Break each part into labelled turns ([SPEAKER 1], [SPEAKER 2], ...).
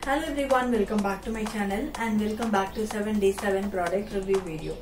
[SPEAKER 1] Hello everyone, welcome back to my channel and welcome back to 7 day 7 product review video.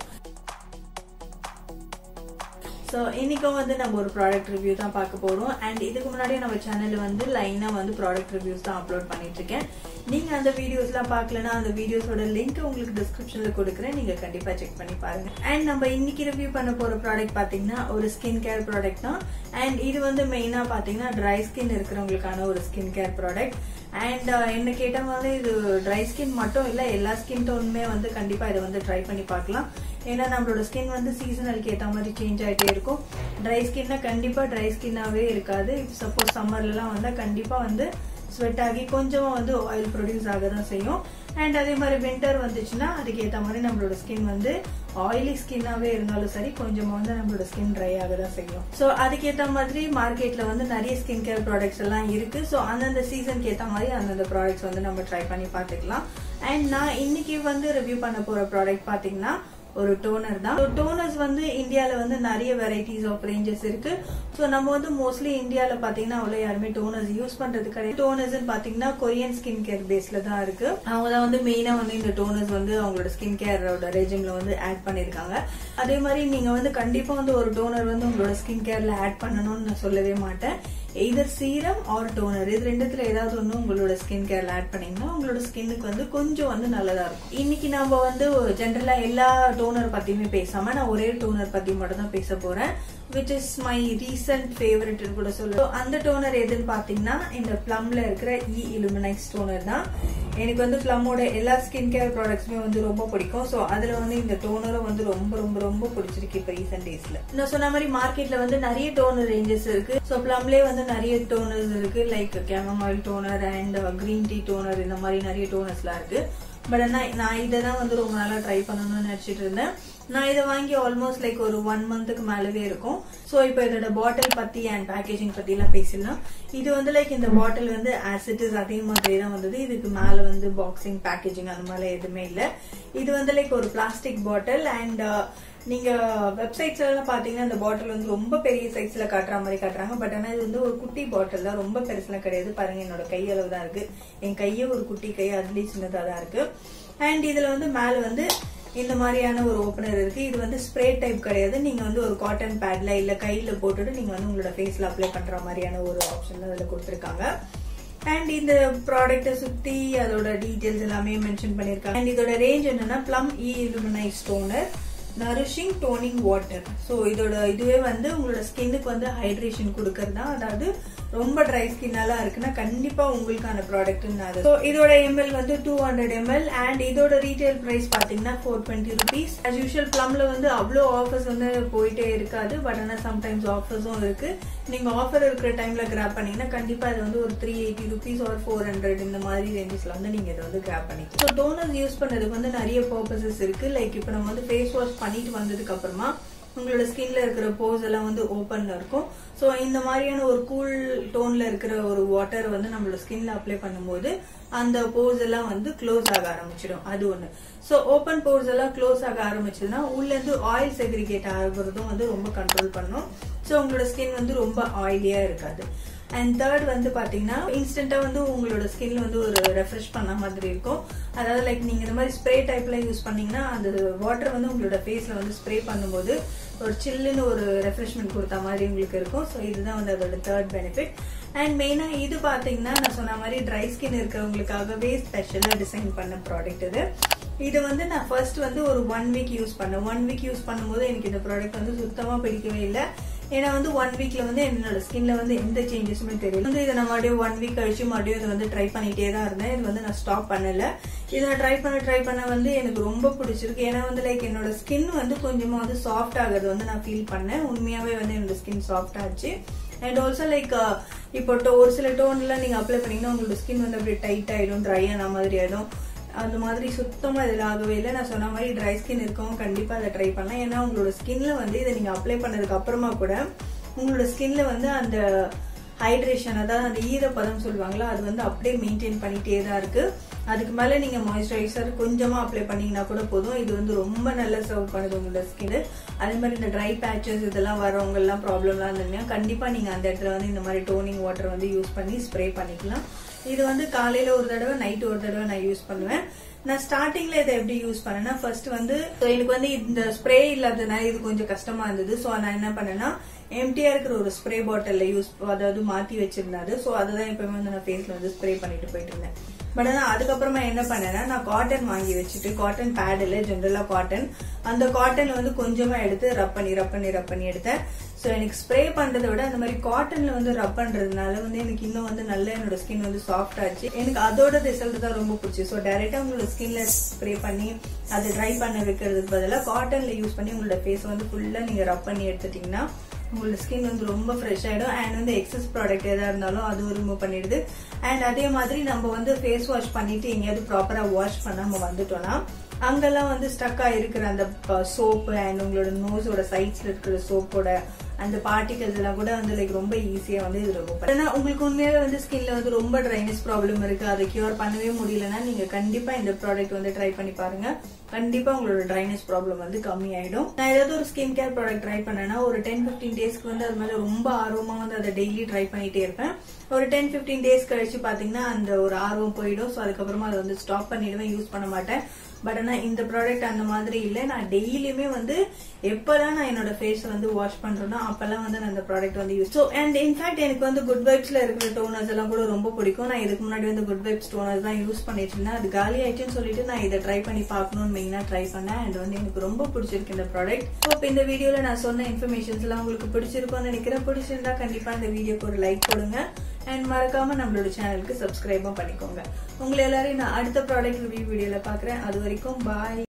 [SPEAKER 1] So இன்னைக்கும் வந்து நம்ம ஒரு product review தான் பார்க்க போறோம் அண்ட் இதுக்கு முன்னாடி நம்ம சேனல்ல வந்து லைனா வந்து ப்ராடக்ட் ரிவ்யூஸ் தான் அப்லோட் பண்ணிட்டு இருக்கேன் நீங்க அந்த வீடியோஸ்லாம் பார்க்கலனா அந்த வீடியோஸோட லிங்க் உங்களுக்கு டிஸ்கிரிப்ஷன்ல கொடுக்குறேன் நீங்க கண்டிப்பா செக் பண்ணி பாருங்க அண்ட் நம்ம இன்னைக்கு ரிவ்யூ பண்ண போற ப்ராடக்ட் பாத்தீங்கன்னா ஒரு ஸ்கின் கேர் ப்ராடக்ட் தான் அண்ட் இது வந்து மெயினா பாத்தீங்கன்னா ட்ரை ஸ்கின் இருக்கிறவங்களுக்கான ஒரு ஸ்கின் கேர் ப்ராடக்ட் அண்ட் என்ன கேட்ட மாதிரி இது ட்ரை ஸ்கின் மட்டும் இல்ல எல்லா ஸ்கின் டோனுமே வந்து கண்டிப்பா இதை வந்து ட்ரை பண்ணி பார்க்கலாம் ஏன்னா நம்மளோட ஸ்கின் வந்து சீசனலுக்கு ஏற்ற மாதிரி சேஞ்ச் ஆகிட்டே இருக்கும் ட்ரை ஸ்கின்னா கண்டிப்பாக ட்ரை ஸ்கின்னாகவே இருக்காது சப்போஸ் சம்மர்லலாம் வந்தால் கண்டிப்பாக வந்து ஸ்வெட் ஆகி கொஞ்சமாக வந்து ஆயில் ப்ரொடியூஸ் ஆக தான் செய்யும் அண்ட் அதே மாதிரி வின்டர் வந்துச்சுன்னா அதுக்கேற்ற மாதிரி நம்மளோட ஸ்கின் வந்து ஆயிலி ஸ்கின்னாவே இருந்தாலும் சரி கொஞ்சமா வந்து நம்மளோட ஸ்கின் ட்ரை ஆக தான் செய்யும் ஸோ அதுக்கேற்ற மாதிரி மார்க்கெட்ல வந்து நிறைய ஸ்கின் கேர் ப்ராடக்ட்ஸ் எல்லாம் இருக்கு ஸோ அந்தந்த சீசனுக்கு ஏற்ற மாதிரி அந்தந்த ப்ராடக்ட்ஸ் வந்து நம்ம ட்ரை பண்ணி பார்த்துக்கலாம் அண்ட் நான் இன்னைக்கு வந்து ரிவ்யூ பண்ண போற ப்ராடக்ட் பாத்தீங்கன்னா ஒரு டோனர் தான் டோனர்ஸ் வந்து இந்தியால வந்து நிறைய வெரைட்டிஸ் ஆஃப் ரேஞ்சஸ் இருக்கு ஸோ நம்ம வந்து மோஸ்ட்லி இந்தியால பாத்தீங்கன்னா அவ்வளோ யாருமே டோனர்ஸ் யூஸ் பண்றது கிடையாது டோனர்ஸ் பாத்தீங்கன்னா கொரியன் ஸ்கின் கேர் பேஸ்ல தான் இருக்கு அவங்க தான் வந்து மெயினா வந்து இந்த டோனர்ஸ் வந்து அவங்களோட ஸ்கின் கேரோட ரெஜிம்ல வந்து ஆட் பண்ணிருக்காங்க அதே மாதிரி நீங்க வந்து கண்டிப்பா வந்து ஒரு டோனர் வந்து உங்களோட ஸ்கின் கேர்ல ஆட் பண்ணணும்னு நான் சொல்லவே மாட்டேன் எய்தர் சீரம் ஆர் டோனர் இது ரெண்டுத்துல ஏதாவது ஒன்று உங்களோட ஸ்கின் கேர்ல ஆட் பண்ணீங்கன்னா உங்களோட ஸ்கின்னுக்கு வந்து கொஞ்சம் வந்து நல்லதா இருக்கும் இன்னைக்கு நம்ம வந்து ஜென்ரலா எல்லா டோனர் பத்தியுமே பேசாம நான் ஒரே டோனர் பத்தி மட்டும் தான் பேச போறேன் which is my recent favourite கூட சொல்லுவோம் அந்த டோனர் எதுன்னு பாத்தீங்கன்னா இந்த பிளம்ல இருக்கிற இ இலுமினைஸ் டோனர் தான் எனக்கு வந்து பிளம்மோட எல்லா ஸ்கின் கேர் ப்ராடக்ட்ஸுமே வந்து ரொம்ப பிடிக்கும் ஸோ அதுல வந்து இந்த டோனரும் வந்து ரொம்ப ரொம்ப ரொம்ப பிடிச்சிருக்கு இப்போ ரீசெண்ட் டேஸ்ல நான் சொன்ன மாதிரி மார்க்கெட்ல வந்து நிறைய டோனர் ரேஞ்சஸ் இருக்கு ஸோ பிளம்லேயே வந்து நிறைய டோனர்ஸ் இருக்கு like chamomile toner and green tea toner இந்த மாதிரி நிறைய டோனர்ஸ்லாம் இருக்கு பட் ஆனால் நான் இதை தான் வந்து ரொம்ப நாளா ட்ரை பண்ணணும்னு நினைச்சிட்டு இருந்தேன் நான் இதை வாங்கி ஆல்மோஸ்ட் லைக் ஒரு ஒன் மந்த்துக்கு மேலவே இருக்கும் ஸோ இப்போ இதோட பாட்டில் பத்தி அண்ட் பேக்கேஜிங் பத்தி எல்லாம் பேசிடலாம் இது வந்து லைக் இந்த பாட்டில் வந்து ஆசிட்டிஸ் அதே மாதிரி தான் வந்தது இதுக்கு மேல வந்து பாக்ஸிங் பேக்கேஜிங் அந்த மாதிரி எதுவுமே இல்லை இது வந்து லைக் ஒரு பிளாஸ்டிக் பாட்டில் அண்ட் நீங்க வெப்சைட்ஸ்ல எல்லாம் பாத்தீங்கன்னா இந்த பாட்டில் வந்து ரொம்ப பெரிய சைஸ்ல காட்டுற மாதிரி காட்டுறாங்க பட் ஆனா இது வந்து ஒரு குட்டி பாட்டில் தான் ரொம்ப பெருசுலாம் கிடையாது பாருங்க என்னோட கையளவு தான் இருக்கு என் கையே ஒரு குட்டி கை அதுலயும் சின்னதா தான் இருக்கு அண்ட் இதுல வந்து மேல வந்து இந்த மாதிரியான ஒரு ஓப்பனர் இருக்கு இது வந்து ஸ்ப்ரே டைப் கிடையாது நீங்க வந்து ஒரு காட்டன் பேட்ல இல்ல கையில போட்டுட்டு நீங்க வந்து உங்களோட ஃபேஸ்ல அப்ளை பண்ற மாதிரியான ஒரு ஆப்ஷன் அதுல கொடுத்துருக்காங்க அண்ட் இந்த ப்ராடக்ட்டை சுத்தி அதோட டீடைல்ஸ் எல்லாமே மென்ஷன் பண்ணிருக்காங்க அண்ட் இதோட ரேஞ்ச் என்னன்னா Plum E illuminise toner nourishing toning water so இதோட இதுவே வந்து உங்களோட ஸ்கின்னுக்கு வந்து ஹைட்ரேஷன் கொடுக்கறது தான் அதாவது ரொம்ப ட்ரை ஸ்கின்னாலாம் இருக்குன்னா கண்டிப்பா உங்களுக்கான ப்ராடக்ட் ஸோ இதோட எம்எல் வந்து டூ ஹண்ட்ரட் எம்எல் அண்ட் இதோட ரீட்டைல் பிரைஸ் பாத்தீங்கன்னா four twenty rupees as usual பிளம்ல வந்து அவ்வளோ ஆஃபர்ஸ் வந்து போயிட்டே இருக்காது பட் ஆனால் சம்டைம்ஸ் ஆஃபர்ஸும் இருக்கு நீங்க ஆஃபர் இருக்கிற டைம்ல கிராப் பண்ணீங்கன்னா கண்டிப்பா இது வந்து ஒரு த்ரீ எயிட்டி ருபீஸ் ஒரு ஃபோர் ஹண்ட்ரட் இந்த மாதிரி ரேஞ்சஸ்ல வந்து நீங்க இதை வந்து கிராப் பண்ணிக்கலாம் ஸோ டோனர்ஸ் யூஸ் பண்றதுக்கு வந்து நிறைய பர்பசஸ் இருக்கு லைக் இப்போ நம்ம வந்து ஃபேஸ் வாஷ் பண்ணிட்டு வந்ததுக்கு அப்புறமா உங்களோட ஸ்கின்ல இருக்கிற போர்ஸ் எல்லாம் வந்து ஓப்பன்ல இருக்கும் ஸோ இந்த மாதிரியான ஒரு கூல் டோன்ல இருக்கிற ஒரு வாட்டர் வந்து நம்மளோட ஸ்கின்ல அப்ளை பண்ணும்போது அந்த போர்ஸ் எல்லாம் வந்து க்ளோஸ் ஆக ஆரம்பிச்சிடும் அது ஒண்ணு ஸோ ஓப்பன் போர்ஸ் எல்லாம் க்ளோஸ் ஆக ஆரம்பிச்சதுன்னா உள்ள இருந்து ஆயில் செக்ரிகேட் ஆகுறதும் வந்து ரொம்ப கண்ட்ரோல் பண்ணும் ஸோ உங்களோட ஸ்கின் வந்து ரொம்ப ஆயிலியா இருக்காது அண்ட் தேர்ட் வந்து பாத்தீங்கன்னா இன்ஸ்டன்டா வந்து உங்களோட ஸ்கின்ல வந்து ஒரு ரெஃப்ரெஷ் பண்ண மாதிரி இருக்கும் அதாவது லைக் நீங்க இந்த மாதிரி ஸ்ப்ரே டைப்ல யூஸ் பண்ணீங்கன்னா அந்த வாட்டர் வந்து உங்களோட ஃபேஸ்ல வந்து ஸ்ப்ரே பண்ணும்போது ஒரு சில்லுன்னு ஒரு ரெஃப்ரெஷ்மெண்ட் கொடுத்த மாதிரி உங்களுக்கு இருக்கும் ஸோ இதுதான் வந்து அதோட தேர்ட் பெனிஃபிட் அண்ட் மெயினா இது பாத்தீங்கன்னா நான் சொன்ன மாதிரி ட்ரை ஸ்கின் இருக்கிறவங்களுக்காகவே ஸ்பெஷலா டிசைன் பண்ண ப்ராடக்ட் இது இது வந்து நான் ஃபர்ஸ்ட் வந்து ஒரு ஒன் வீக் யூஸ் பண்ணேன் ஒன் வீக் யூஸ் பண்ணும்போது எனக்கு இந்த ப்ராடக்ட் வந்து சுத்தமா பிடிக்கவே இல்லை ஏன்னா வந்து ஒன் வீக்ல வந்து என்னோட ஸ்கின்ல வந்து எந்த சேஞ்சஸுமே தெரியல வந்து இதை நான் மறுபடியும் ஒன் வீக் கழிச்சு மறுபடியும் இதை வந்து ட்ரை பண்ணிட்டே தான் இருந்தேன் இது வந்து நான் ஸ்டாப் பண்ணல இதை நான் ட்ரை பண்ண ட்ரை பண்ண வந்து எனக்கு ரொம்ப பிடிச்சிருக்கு ஏன்னா வந்து லைக் என்னோட ஸ்கின் வந்து கொஞ்சமா வந்து சாஃப்ட் ஆகுறது வந்து நான் ஃபீல் பண்ணேன் உண்மையாவே வந்து என்னோட ஸ்கின் சாஃப்ட் ஆச்சு அண்ட் ஆல்சோ லைக் இப்போ ஒரு சில டோன்ல நீங்க அப்ளை பண்ணீங்கன்னா உங்களோட ஸ்கின் வந்து அப்படியே டைட் ஆயிடும் ட்ரை ஆன மாதிரி ஆயிடும் அந்த மாதிரி சுத்தமா இதில் ஆகவே இல்லை நான் சொன்ன மாதிரி ட்ரை ஸ்கின் இருக்கவங்க கண்டிப்பா அதை ட்ரை பண்ணலாம் ஏன்னா உங்களோட ஸ்கின்ல வந்து இதை நீங்க அப்ளை பண்ணதுக்கு அப்புறமா கூட உங்களோட ஸ்கின்ல வந்து அந்த ஹைட்ரேஷன் அதாவது அந்த ஈரப்பதம் சொல்லுவாங்களா அது வந்து அப்படியே மெயின்டைன் பண்ணிட்டே தான் இருக்கு அதுக்கு மேல நீங்க மாய்ஸ்சரைசர் கொஞ்சமா அப்ளை பண்ணீங்கன்னா கூட போதும் இது வந்து ரொம்ப நல்லா சர்வ் பண்ணுது உங்களோட ஸ்கின் அதே மாதிரி இந்த ட்ரை பேச்சஸ் இதெல்லாம் வரவங்க எல்லாம் ப்ராப்ளம்லாம் இருந்தீங்கன்னா கண்டிப்பா நீங்க அந்த இடத்துல வந்து இந்த மாதிரி டோனிங் வாட்டர் வந்து யூஸ் பண்ணி ஸ்ப்ரே பண்ணிக்கலாம் இது வந்து காலையில ஒரு தடவை நைட் ஒரு தடவை நான் யூஸ் பண்ணுவேன் நான் ஸ்டார்டிங்ல இதை எப்படி யூஸ் பண்ணேன்னா ஃபர்ஸ்ட் வந்து so எனக்கு வந்து இந்த ஸ்ப்ரே இல்லாததுனால இது கொஞ்சம் கஷ்டமா இருந்தது சோ நான் என்ன பண்ணேன்னா எம்டியா இருக்கிற ஒரு ஸ்ப்ரே பாட்டில்ல யூஸ் அதாவது மாத்தி வச்சிருந்தாரு சோ அதுதான் எப்பவுமே வந்து நான் ஃபேஸ்ல வந்து ஸ்ப்ரே பண்ணிட்டு போயிட்டு இருந்தேன் பட் ஆனா அதுக்கப்புறமா என்ன பண்ணேன்னா நான் காட்டன் வாங்கி வச்சுட்டு காட்டன் பேட் இல்ல ஜென்ரலா காட்டன் அந்த காட்டன் வந்து கொஞ்சமா எடுத்து ரப் பண்ணி ரப் பண்ணி ரப் பண்ணி எடுத்தேன் ஸோ எனக்கு ஸ்ப்ரே பண்றதை விட அந்த மாதிரி காட்டன்ல வந்து ரப் பண்றதுனால வந்து எனக்கு இன்னும் வந்து நல்ல என்னோட ஸ்கின் வந்து சாஃப்ட் ஆச்சு எனக்கு அதோட ரிசல்ட் தான் ரொம்ப பிடிச்சி ஸோ டைரக்டா உங்களோட ஸ்கின்ல ஸ்ப்ரே பண்ணி அதை ட்ரை பண்ண வைக்கிறதுக்கு பதிலாக காட்டன்ல யூஸ் பண்ணி உங்களோட ஃபேஸ் வந்து ஃபுல்லா நீங்க ரப் பண்ணி எடுத்துட்டீங்கன்னா உங்களோட ஸ்கின் வந்து ரொம்ப ஃப்ரெஷ் ஆயிடும் அண்ட் வந்து எக்ஸஸ் ப்ராடக்ட் எதா இருந்தாலும் அதுவும் ரிமூவ் பண்ணிடுது அண்ட் அதே மாதிரி நம்ம வந்து ஃபேஸ் வாஷ் பண்ணிட்டு எங்கேயாவது ப்ராப்பரா வாஷ் பண்ணாம வந்துட்டோம்னா அங்கெல்லாம் வந்து ஸ்டக் ஆயிருக்கிற அந்த சோப்பு அண்ட் உங்களோட நோஸோட சைட்ஸ்ல இருக்கிற சோப்போட அந்த பார்ட்டிகல்ஸ் எல்லாம் கூட வந்து லைக் ரொம்ப ஈஸியா வந்து இது ரொம்ப ஏன்னா உங்களுக்கு உண்மையாவே வந்து ஸ்கின்ல வந்து ரொம்ப ட்ரைனஸ் ப்ராப்ளம் இருக்கு அதை கியூர் பண்ணவே முடியலன்னா நீங்க கண்டிப்பா இந்த ப்ராடக்ட் வந்து ட்ரை பண்ணி பாருங்க கண்டிப்பா உங்களோட ட்ரைனஸ் ப்ராப்ளம் வந்து கம்மி ஆயிடும் நான் ஏதாவது ஒரு ஸ்கின் கேர் ப்ராடக்ட் ட்ரை பண்ணேன்னா ஒரு டென் பிப்டீன் டேஸ்க்கு வந்து அது மேல ரொம்ப ஆர்வமா வந்து அதை டெய்லி ட்ரை பண்ணிட்டே இருப்பேன் ஒரு டென் பிப்டீன் டேஸ் கழிச்சு பாத்தீங்கன்னா அந்த ஒரு ஆர்வம் போயிடும் ஸோ அதுக்கப்புறமா அதை வந்து ஸ்டாப் பண்ணிடுவேன் யூஸ் பண்ண மாட்டேன் பட் ஆனா இந்த ப்ராடக்ட் அந்த மாதிரி இல்ல நான் டெய்லியுமே வந்து எப்பெல்லாம் நான் என்னோட ஃபேஸ் வந்து வாஷ் பண்றேனோ அப்பெல்லாம் வந்து நான் இந்த ப்ராடக்ட் வந்து யூஸ் ஸோ அண்ட் இன்ஃபேக்ட் எனக்கு வந்து குட் வைப்ஸ்ல இருக்கிற டோனர்ஸ் எல்லாம் கூட ரொம்ப பிடிக்கும் நான் இதுக்கு முன்னாடி வந்து குட் வைப்ஸ் டோனர்ஸ் தான் யூஸ் பண்ணிட்டு இருந்தேன் அது காலி ஆயிடுச்சுன்னு சொல்லிட்டு நான் இதை ட்ரை பண்ணி பார்க்கணும்னு மெயினா ட்ரை பண்ணேன் அண்ட் வந்து எனக்கு ரொம்ப பிடிச்சிருக்கு இந்த ப்ராடக்ட் ஸோ இப்போ இந்த வீடியோல நான் சொன்ன இன்ஃபர்மேஷன்ஸ் எல்லாம் உங்களுக்கு பிடிச்சிருக்கும்னு நினைக்கிறேன் பிடிச்சிருந்தா கண்டிப்பா இந்த வீடியோக்கு ஒரு லைக் கொடுங்க அண்ட் மறக்காம நம்மளோட சேனலுக்கு சப்ஸ்கிரைபும் பண்ணிக்கோங்க உங்களை எல்லாரையும் நான் அடுத்த ப்ராடக்ட் ரிவ்யூ வீடியோல பாக்குறேன் அது வரைக்கும் பாய்